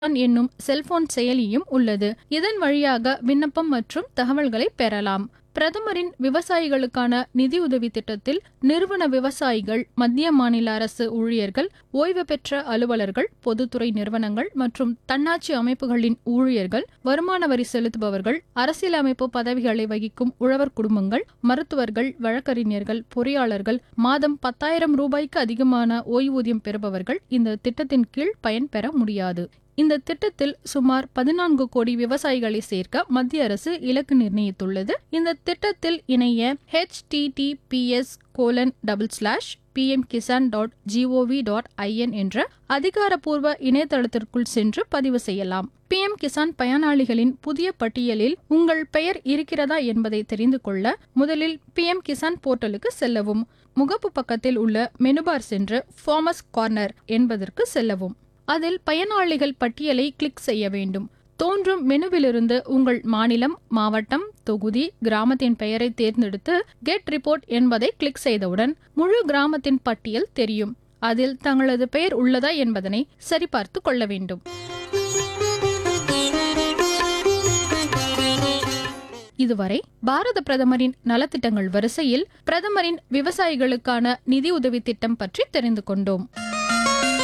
என்னும் செல்போன் செயலியும் உள்ளது இதன் வழியாக விண்ணப்பம் மற்றும் தகவல்களை பெறலாம் பிரதமரின் விவசாயிகளுக்கான நிதியுதவி திட்டத்தில் நிறுவன விவசாயிகள் மத்திய மாநில அரசு ஊழியர்கள் ஓய்வு பெற்ற அலுவலர்கள் பொதுத்துறை நிறுவனங்கள் மற்றும் தன்னாட்சி அமைப்புகளின் ஊழியர்கள் வருமான வரி செலுத்துபவர்கள் அரசியலமைப்பு பதவிகளை வகிக்கும் உழவர் குடும்பங்கள் மருத்துவர்கள் வழக்கறிஞர்கள் பொறியாளர்கள் மாதம் பத்தாயிரம் ரூபாய்க்கு அதிகமான ஓய்வூதியம் பெறுபவர்கள் இந்த திட்டத்தின் கீழ் பயன்பெற முடியாது இந்த திட்டத்தில் சுமார் பதினான்கு கோடி விவசாயிகளை சேர்க்க மத்திய அரசு இலக்கு நிர்ணயித்துள்ளது இந்த திட்டத்தில் இணைய HTTPS colon double slash PM Kisan dot GOV dot IN என்ற அதிகாரப்பூர்வ இணையதளத்திற்குள் சென்று பதிவு செய்யலாம் பிஎம் கிசான் பயனாளிகளின் புதிய பட்டியலில் உங்கள் பெயர் இருக்கிறதா என்பதை தெரிந்து கொள்ள முதலில் பிஎம் கிசான் போர்ட்டலுக்கு செல்லவும் முகப்பு பக்கத்தில் உள்ள மெனுபார் சென்று ஃபார்மஸ் கார்னர் என்பதற்கு செல்லவும் அதில் பயனாளிகள் பட்டியலை கிளிக் செய்ய வேண்டும் தோன்றும் மெனுவிலிருந்து உங்கள் மாநிலம் மாவட்டம் தொகுதி கிராமத்தின் பெயரை தேர்ந்தெடுத்து கெட் ரிப்போர்ட் என்பதை கிளிக் செய்தவுடன் முழு கிராமத்தின் பட்டியல் தெரியும் அதில் தங்களது பெயர் உள்ளதா என்பதனை சரிபார்த்து கொள்ள வேண்டும் இதுவரை பாரத பிரதமரின் நலத்திட்டங்கள் வரிசையில் பிரதமரின் விவசாயிகளுக்கான நிதி உதவி திட்டம் பற்றி தெரிந்து கொண்டோம்